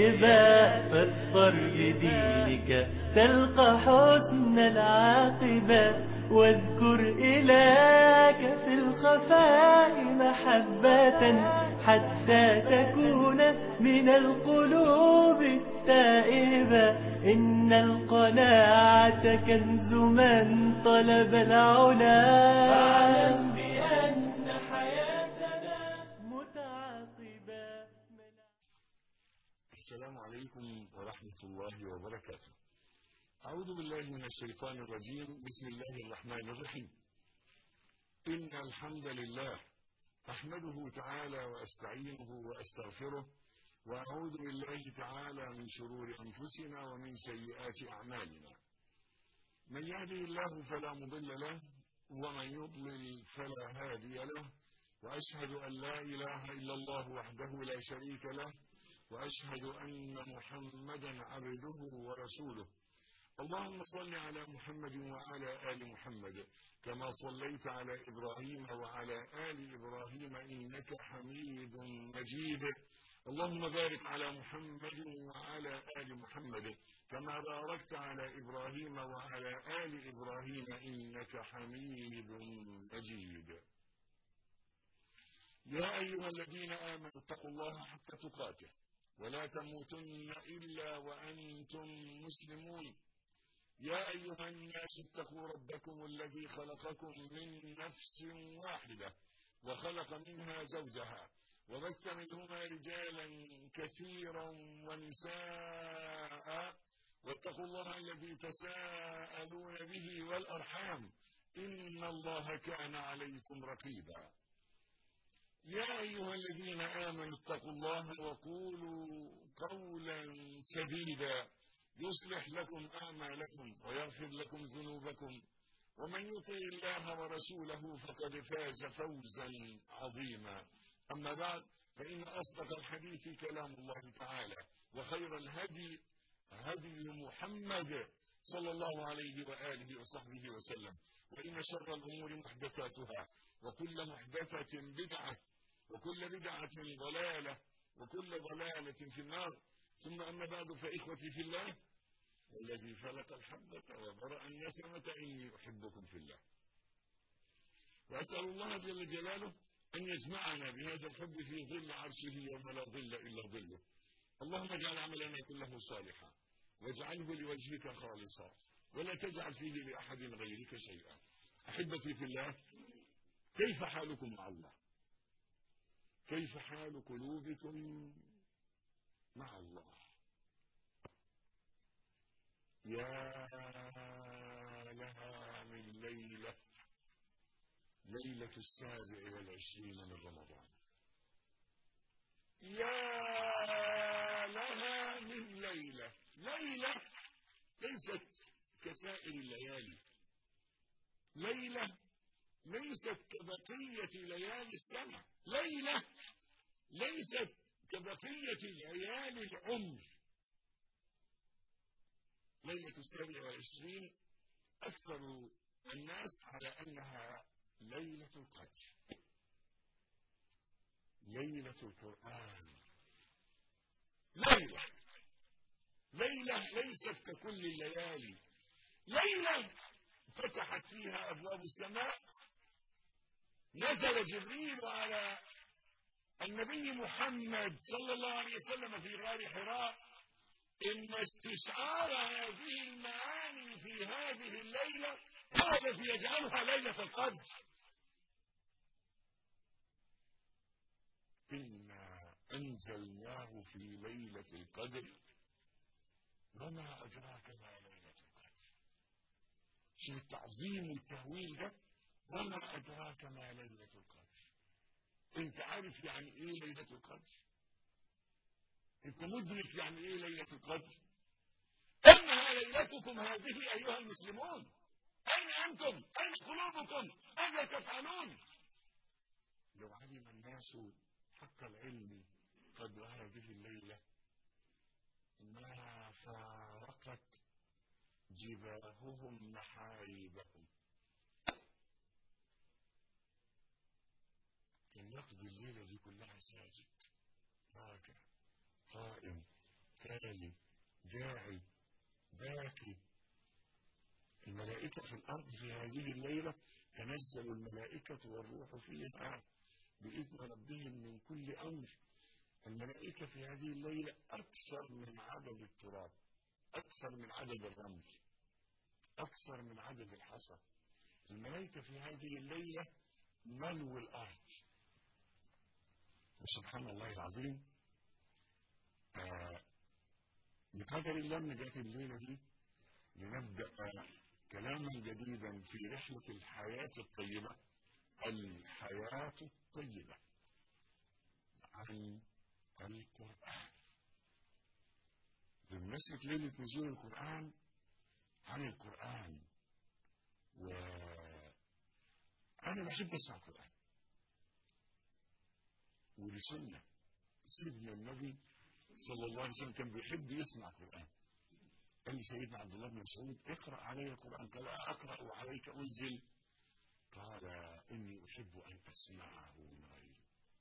فاضطر لدينك تلقى حسن العاقبة واذكر إلهك في الخفاء محبة حتى تكون من القلوب التائبة إن القناعة كنز من طلب العلا فاعلم بأن حياتنا متعاقبة السلام عليكم ورحمة الله وبركاته أعوذ بالله من الشيطان الرجيم بسم الله الرحمن الرحيم إن الحمد لله أحمده تعالى وأستعينه وأستغفره وأعوذ بالله تعالى من شرور أنفسنا ومن سيئات أعمالنا من يهدي الله فلا مضل له ومن يضلل فلا هادي له وأشهد أن لا إله إلا الله وحده لا شريك له وأشهد أن محمدا عبده ورسوله اللهم صل على محمد وعلى آل محمد كما صليت على إبراهيم وعلى آل إبراهيم إنك حميد مجيد اللهم بارك على محمد وعلى آل محمد كما باركت على إبراهيم وعلى آل إبراهيم إنك حميد مجيد يا أيها الذين آمنوا اتقوا الله حق تقاته ولا تموتن إلا وأنتم مسلمون يا أيها الناس اتقوا ربكم الذي خلقكم من نفس واحدة وخلق منها زوجها وبث منهما رجالا كثيرا ونساء واتقوا الله الذي تساءلون به والأرحام إن الله كان عليكم رقيبا يا أيها الذين آمنوا اتقوا الله وقولوا قولا سديدا يصلح لكم أعمالكم ويغفر لكم ذنوبكم ومن يطع الله ورسوله فقد فاز فوزا عظيما أما بعد فإن أصدق الحديث كلام الله تعالى وخير الهدي هدي محمد صلى الله عليه وآله وصحبه وسلم وإن شر الأمور محدثاتها وكل محدثة بدعة وكل بدعة ضلالة وكل ضلالة في النار ثم أما بعد فإخوتي في الله والذي فلق الحبة وبرأ النسمة إني أحبكم في الله وأسأل الله جل جلاله أن يجمعنا بهذا الحب في ظل عرشه يوم لا ظل إلا ظله اللهم اجعل عملنا كله صالحا واجعله لوجهك خالصا ولا تجعل فيه لأحد غيرك شيئا أحبتي في الله كيف حالكم مع الله كيف حال قلوبكم مع الله يا لها من ليلة ليلة السابع والعشرين من رمضان يا لها من ليلة ليلة ليست كسائر الليالي ليلة ليست كبقية ليالي السنة ليلة ليست كبقية ليالي العمر ليلة السابع والعشرين أكثر الناس على أنها ليلة القدر ليلة القرآن ليلة ليلة ليست ككل الليالي ليلة فتحت فيها أبواب السماء نزل جبريل على النبي محمد صلى الله عليه وسلم في غار حراء إن استشعار هذه المعاني في هذه الليلة هو الذي يجعلها ليلة القدر إنا أنزلناه في ليلة القدر وما أدراك ما ليلة القدر شوف التعظيم والتهويل ده وما أدراك ما ليلة القدر أنت عارف يعني إيه ليلة القدر أنت مدرك يعني إيه ليلة القدر إنها ليلتكم هذه أيها المسلمون أين أنتم أين قلوبكم ماذا تفعلون لو علم الناس حق العلم قدر هذه الليلة ما فارقت جباههم محاريبهم كان يقضي الليلة دي كلها ساجد راكع قائم داعي باكي الملائكة في الأرض في هذه الليلة تنزل الملائكة والروح فيها بإذن ربهم من كل أمر الملائكة في هذه الليلة أكثر من عدد التراب أكثر من عدد الرمل أكثر من عدد الحصى الملائكة في هذه الليلة ملو الأرض وسبحان الله العظيم آه بقدر الله ان جت الليله دي لنبدا كلاما جديدا في رحله الحياه الطيبه الحياه الطيبه عن القران بمناسبه ليله نزول القران عن القران و انا بحب اسمع القران ولسنه سيدنا النبي صلى الله عليه وسلم كان بيحب يسمع القرآن قال لي سيدنا عبد الله بن مسعود اقرأ علي القرآن قال أقرأ وعليك أنزل قال إني أحب أن أسمعه من غيري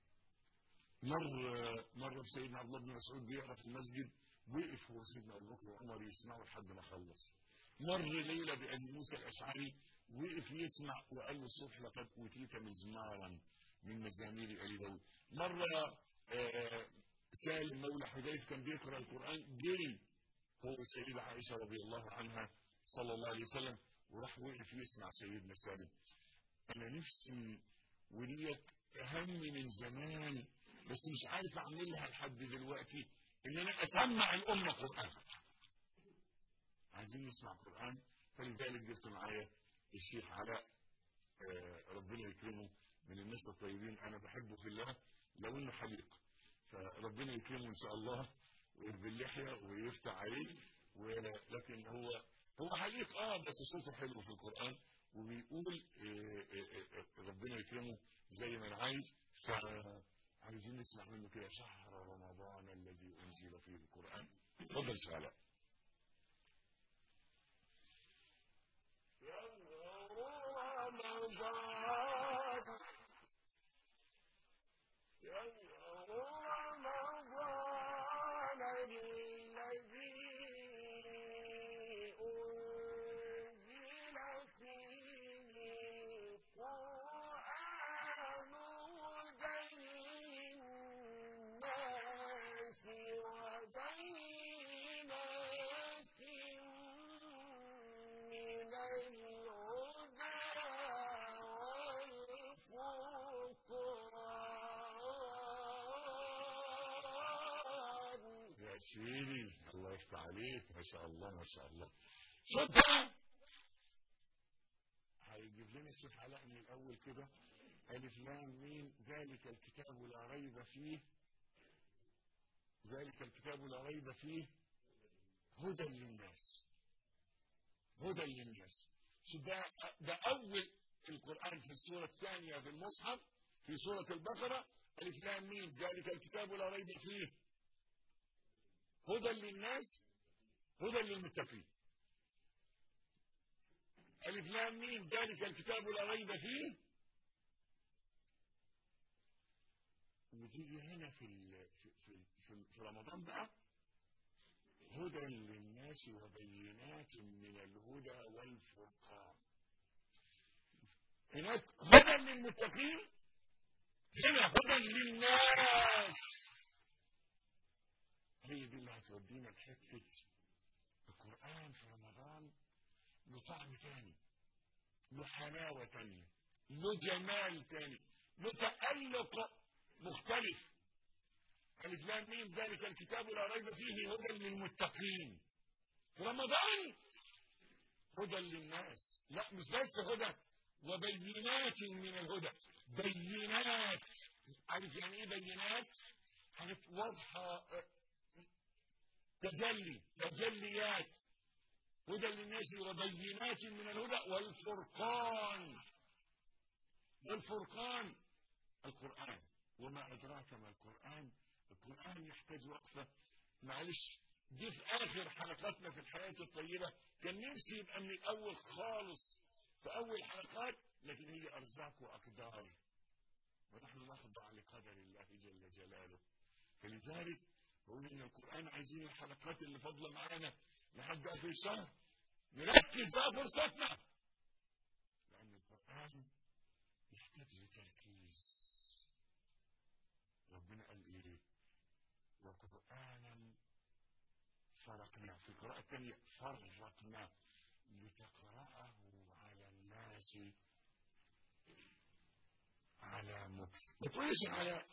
مرة مرة سيدنا عبد الله بن مسعود بيقرأ في المسجد وقف هو سيدنا أبو بكر وعمر يسمعوا لحد ما خلص مر ليلة بأبي موسى الأشعري وقف يسمع وقال له الصبح لقد أوتيت مزمارا من مزامير آل داود مرة آه سالم مولى حذيفه كان بيقرا القران جري هو السيده عائشه رضي الله عنها صلى الله عليه وسلم وراح وقف يسمع سيدنا سالم انا نفسي وديت اهم من زمان بس مش عارف اعملها لحد دلوقتي ان انا اسمع الامه قران عايزين نسمع قران فلذلك جبت معايا الشيخ علاء آه ربنا يكرمه من الناس الطيبين انا بحبه في الله لو انه حليق فربنا يكرمه ان شاء الله ويربي اللحيه ويفتح عليه ولكن هو هو حقيق اه بس صوته حلو في القران وبيقول إيه إيه ربنا يكرمه زي ما انا عايز فعايزين نسمع منه كده شهر رمضان الذي انزل فيه القران اتفضل شعلاء رمضان سيدي الله يفتح عليك ما شاء الله ما شاء الله صدق هيجيب لنا الشيخ علاء من الاول كده الف لام ميم ذلك الكتاب لا ريب فيه ذلك الكتاب لا ريب فيه هدى للناس هدى للناس ده ده اول القران في السوره الثانيه في المصحف في سوره البقره الف لام ميم ذلك الكتاب لا ريب فيه هدى للناس هدى للمتقين ألف لام ميم ذلك الكتاب لا ريب فيه وتيجي هنا في ال في في, في, في رمضان بقى هدى للناس وبينات من الهدى والفرقان هناك هدى للمتقين هنا هدى للناس هي دي اللي هتودينا لحته القران في رمضان له طعم تاني له حلاوه تانيه له جمال تاني له تألق مختلف ألف لام ميم ذلك الكتاب لا ريب فيه هدى للمتقين في رمضان هدى للناس لا مش بس هدى وبينات من الهدى بينات عارف يعني ايه بينات حاجات واضحه تجلي تجليات هدى للناس وبينات من الهدى والفرقان والفرقان القرآن وما أدراك ما القرآن القرآن يحتاج وقفة معلش دي في آخر حلقاتنا في الحياة الطيبة كان نفسي يبقى من الأول خالص في أول حلقات لكن هي أرزاق وأقدار ونحن نخضع لقدر الله جل جلاله فلذلك بقول ان القران عايزين الحلقات اللي فاضله معانا لحد اخر الشهر نركز بقى فرصتنا لان القران يحتاج لتركيز ربنا قال ايه وقرانا فرقنا في القراءة الثانية فرقنا لتقرأه على الناس على مكس ما تقولش على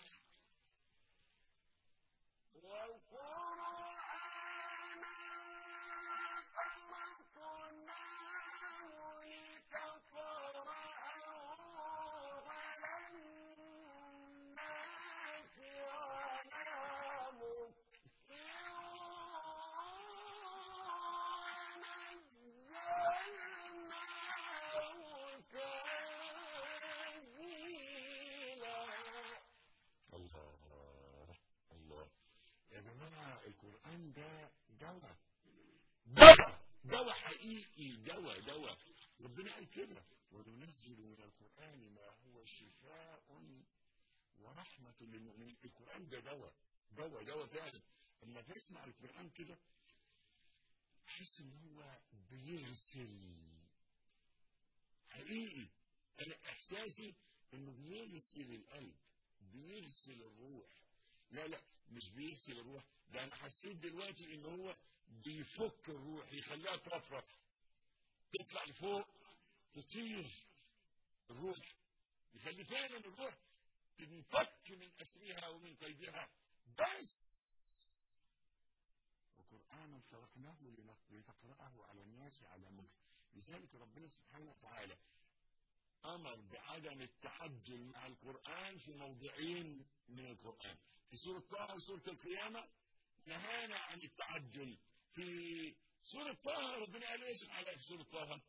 الله الله يا جماعة القرآن ده دواء دواء دواء حقيقي دواء دواء ربنا قال كده وننزل من القرآن ما هو شفاء ورحمة للمؤمنين القرآن ده دواء دواء دواء فعلا لما تسمع القرآن كده تحس ان هو بيغسل حقيقي انا احساسي انه بيغسل القلب بيغسل الروح لا لا مش بيغسل الروح ده انا حسيت دلوقتي ان هو بيفك الروح يخليها ترفرف تطلع لفوق تطير الروح يخلي فعلا الروح تنفك من اسرها ومن قيدها بس وقرآنا فرقناه لتقرأه على الناس على مكث لذلك ربنا سبحانه وتعالى أمر بعدم التحجل مع القرآن في موضعين من القرآن في سورة طه وسورة القيامة نهانا عن التعجل في سورة طه ربنا قال ايش على في سورة طه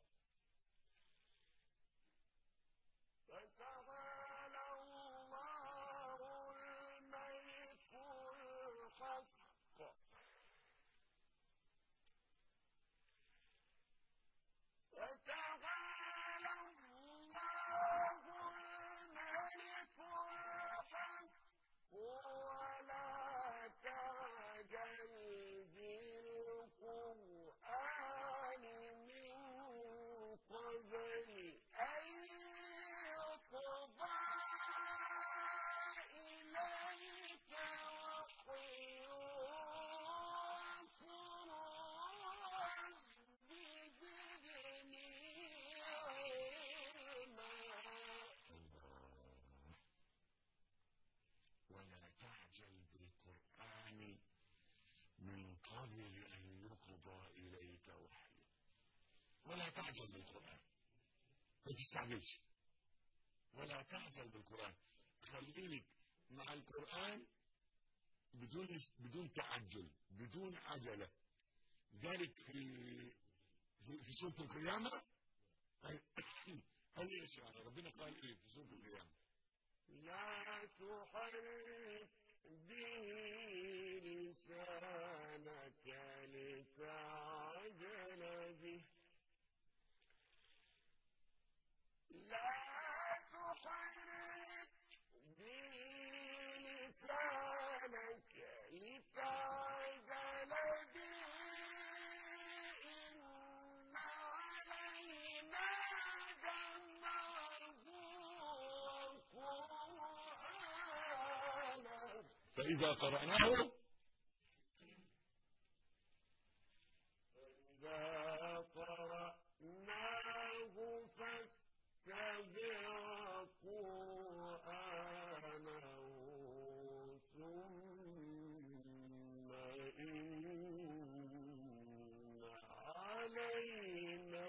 فتعالى الله الملك الحق فتعالى الله الملك الحق ولا تعجل بالقرآن من قبل أن يقضى إليك وحيه وقل رب زدني علما ولا تعجل بالقرآن من قبل أن يقضى إليك وحيه ولا تعجل بالقرآن ما تستعجلش ولا تعجل بالقرآن خليك مع القرآن بدون بدون تعجل بدون عجلة ذلك في في, في سورة القيامة قال قال ايش يعني ربنا قال ايه في سورة القيامة لا تحرك به لسانك لتعجل به لا تحرك به لسانك لتعجل به إن علينا جمعه وقرآنه فإذا قرأناه إذا قرأناه فاتبع قرآنه ثم إن علينا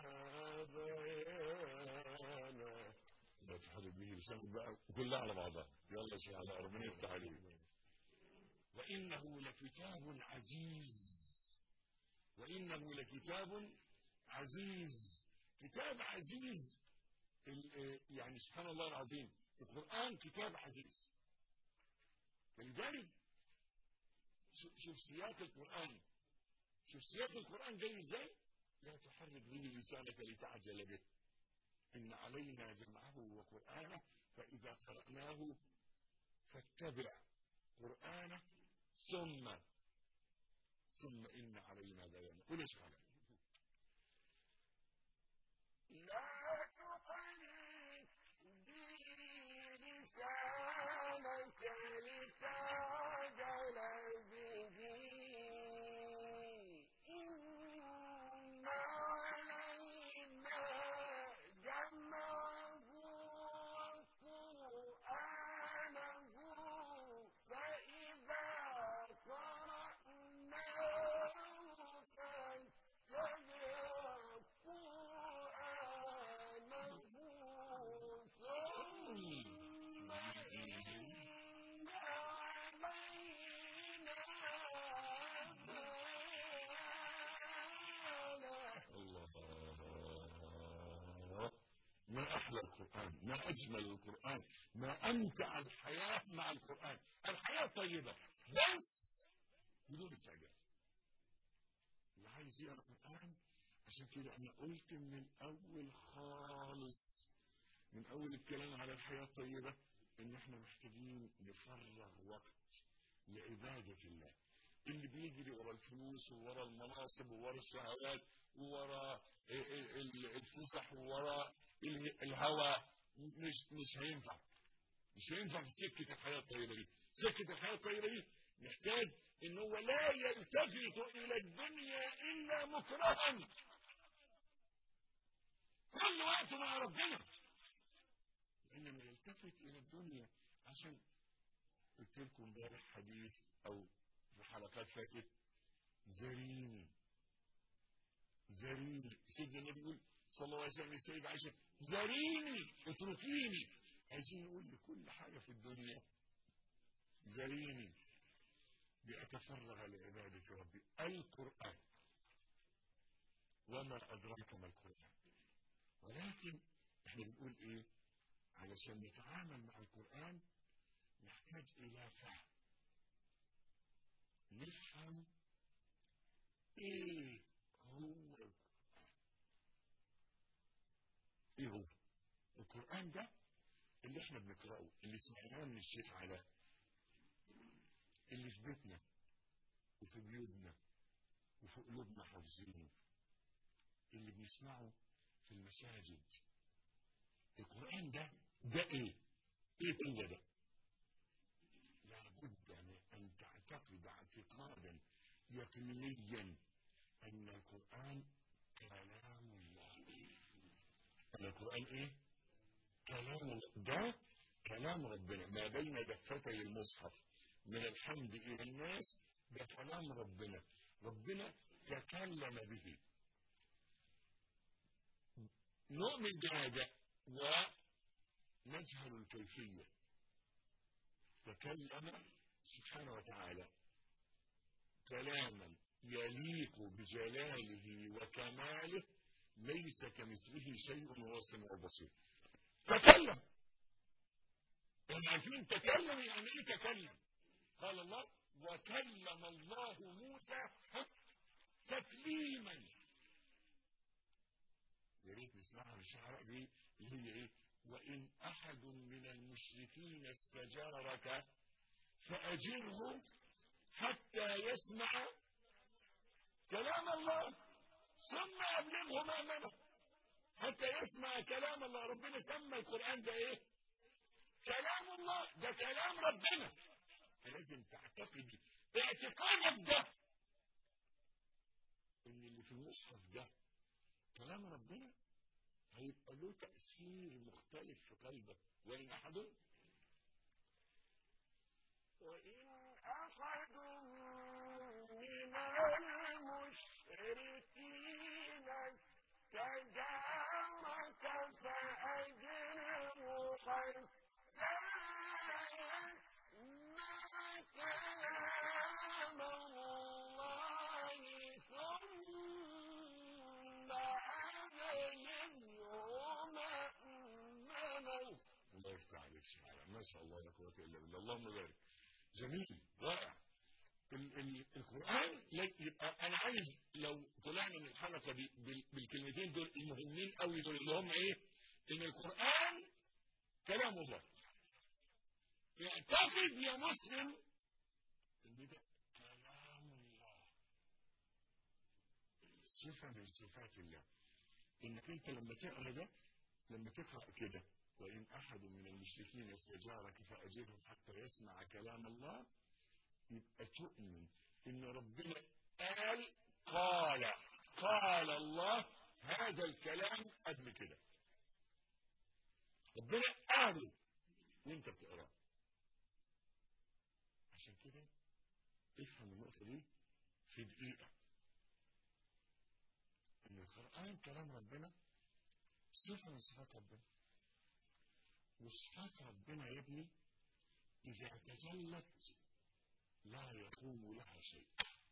بيانه لا تحرك به لسانك بقى كلها على بعضها يلا يا شيخ علاء ربنا يفتح عليك وإنه لكتاب عزيز وإنه لكتاب عزيز كتاب عزيز ال- آه، يعني سبحان الله العظيم القرآن كتاب عزيز فلذلك شو- شوف سياق القرآن شوف سياق القرآن جاي ازاي لا تحرك به لسانك لتعجل به إن علينا جمعه وقرآنه فإذا قرأناه فاتبع قرآنه ثم ثم إن علينا بيانه قل ايش حاجة لا تحرك به لسانك لتعجل به إن علينا جمعه وقرآنه فإذا قرأناه فاتبع قرآنه ثم إن علينا بيانه الله ما أحلى القرآن ما أجمل القرآن ما أمتع الحياة مع القرآن الحياة طيبة بس بدون استعجال اللي عايز يقرأ القرآن عشان كده أنا قلت من الأول خالص من أول الكلام على الحياة الطيبة إن إحنا محتاجين نفرغ وقت لعبادة الله اللي بيجري ورا الفلوس وورا المناصب وورا الشهوات وورا ال- ال- الفسح وورا ال- الهوى مش مش هينفع مش هينفع في سكة الحياة الطيبة دي سكة الحياة الطيبة دي محتاج ان هو لا يلتفت الى الدنيا الا مكرها كل وقته مع ربنا انما يلتفت الى الدنيا عشان قلت لكم امبارح حديث او في حلقات فاتت زريني زريني سيدنا النبي يقول صلى الله عليه وسلم للسيد عائشة زريني اتركيني عايزين نقول لكل حاجة في الدنيا زريني لأتفرغ لعبادة ربي القرآن وما أدراك ما القرآن ولكن احنا بنقول ايه علشان نتعامل مع القرآن نحتاج إلى فهم نفهم ايه هو القرآن ايه هو القرآن ده اللي احنا بنقرأه اللي سمعناه من الشيخ علاء اللي في بيتنا وفي بيوتنا وفي قلوبنا حافظينه اللي بنسمعه في المساجد القرآن ده ده ايه ايه هو ده لابد من ان تعتقد اعتقادا يقينيا ان القرآن كلام الله ان القرآن ايه كلام الله ده كلام ربنا ما بين دفتي المصحف من الحمد الى الناس ده كلام ربنا ربنا تكلم به نؤمن بهذا ونجهل الكيفية تكلم سبحانه وتعالى كلاما يليق بجلاله وكماله ليس كمثله شيء وهو السميع البصير تكلم هم عارفين تكلم يعني ايه تكلم قال الله وكلم الله موسى تكليما يا ريت نسمعها من الشعراء دي اللي هي ايه وان احد من المشركين استجارك فاجره حتى يسمع كلام الله ثم ابلغه مامنه حتى يسمع كلام الله ربنا سمى القران ده ايه كلام الله ده كلام ربنا فلازم تعتقد اعتقادك ده ان اللي في المصحف ده كلام ربنا هيبقى له تأثير مختلف في قلبك وإن أحد وإن أحد من المشركين استجارك فأجره حتى يسمع كلام الله ثم أبلغه مأمنه الله يفتح عليك شعر ما شاء الله لا قوة إلا بالله اللهم بارك جميل رائع ال ال القرآن لا- يبقى أنا عايز لو طلعنا من الحلقة دي بال- بالكلمتين دول المهمين قوي دول اللي هم إيه؟ إن القرآن كلام الله اعتقد يا مسلم إن ده صفة من صفات الله انك انت لما تقرا ده لما تقرا كده وان احد من المشركين استجارك فاجره حتى يسمع كلام الله يبقى تؤمن ان ربنا قال قال قال الله هذا الكلام قبل كده ربنا قاله وانت بتقراه عشان كده افهم النقطه دي في دقيقه ان القران كلام ربنا صفه من صفات ربنا وصفات ربنا يا ابني اذا تجلت لا يقوم لها شيء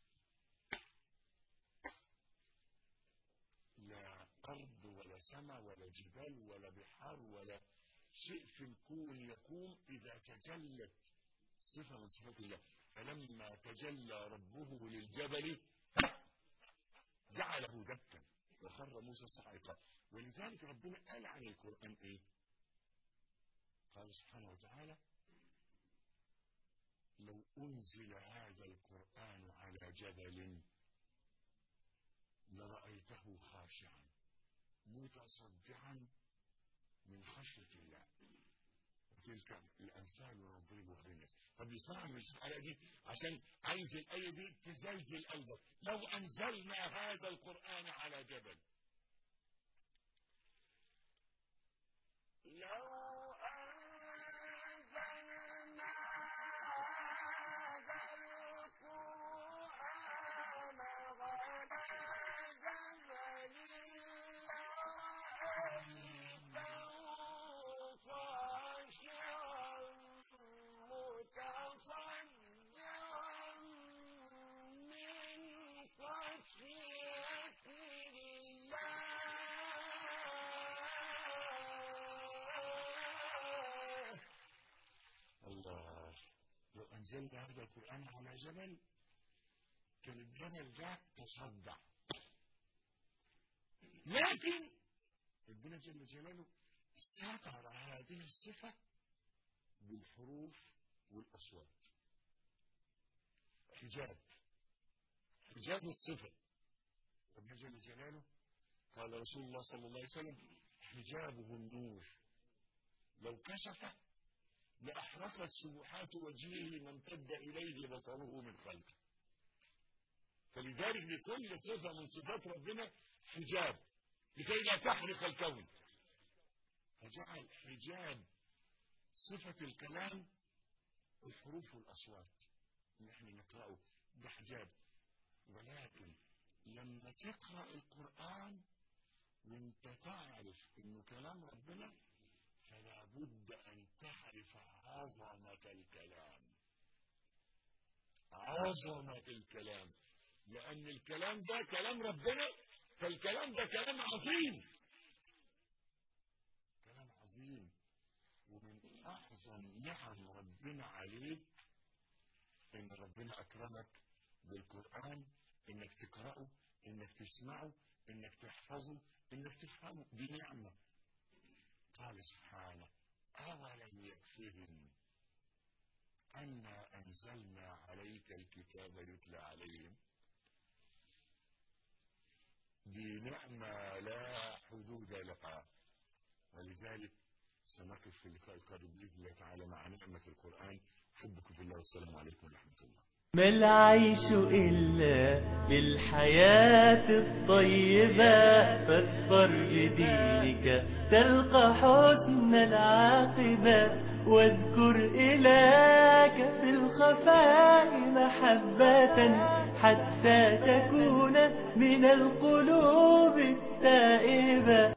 لا أرض ولا سماء ولا جبال ولا بحار ولا شيء في الكون يقوم إذا تجلت صفة من صفات الله فلما تجلى ربه للجبل جعله دكا وخر موسى صاعقا ولذلك ربنا قال عن القرآن إيه؟ قال سبحانه وتعالى لو أنزل هذا القرآن على جبل لرأيته خاشعا متصدعا من خشية الله وتلك الأمثال نضربها للناس طب يسمعوا من الآية دي عشان عايز الآية دي تزلزل قلبك لو أنزلنا هذا القرآن على جبل لو أنزلنا هذا القرآن على جبل لرأيته خاشعا متصدعا من خشية الله الله لو أنزلنا هذا القرآن على جبل كان الجبل ده تصدع لكن ربنا جل جلاله ستر هذه الصفة بالحروف والأصوات حجاب حجاب الصفة ربنا جل جلاله قال رسول الله صلى الله عليه وسلم حجابه النور لو كشف لأحرقت سبحات وجهه ما امتد إليه بصره من خلقه فلذلك لكل صفة من صفات ربنا حجاب لكي لا تحرق الكون فجعل حجاب صفة الكلام الحروف والأصوات اللي احنا نقرأه ده حجاب ولكن لما تقرأ القرآن وانت تعرف انه كلام ربنا فلا بد ان تعرف عظمة الكلام عظمة الكلام لان الكلام ده كلام ربنا فالكلام ده كلام عظيم كلام عظيم ومن اعظم نعم ربنا عليك ان ربنا اكرمك بالقران انك تقراه انك تسمعه انك تحفظه انك تفهمه دي نعمه قال سبحانه أولم يكفهم أنا أنزلنا عليك الكتاب يتلى عليهم دي نعمة لا حدود لها ولذلك سنقف في اللقاء القادم بإذن الله تعالى مع نعمة القرآن أحبكم في الله والسلام عليكم ورحمة الله ما العيش إلا للحياة الطيبة فاظفر بدينك تلقى حسن العاقبة واذكر إلهك في الخفاء محبة حتى تكون من القلوب التائبة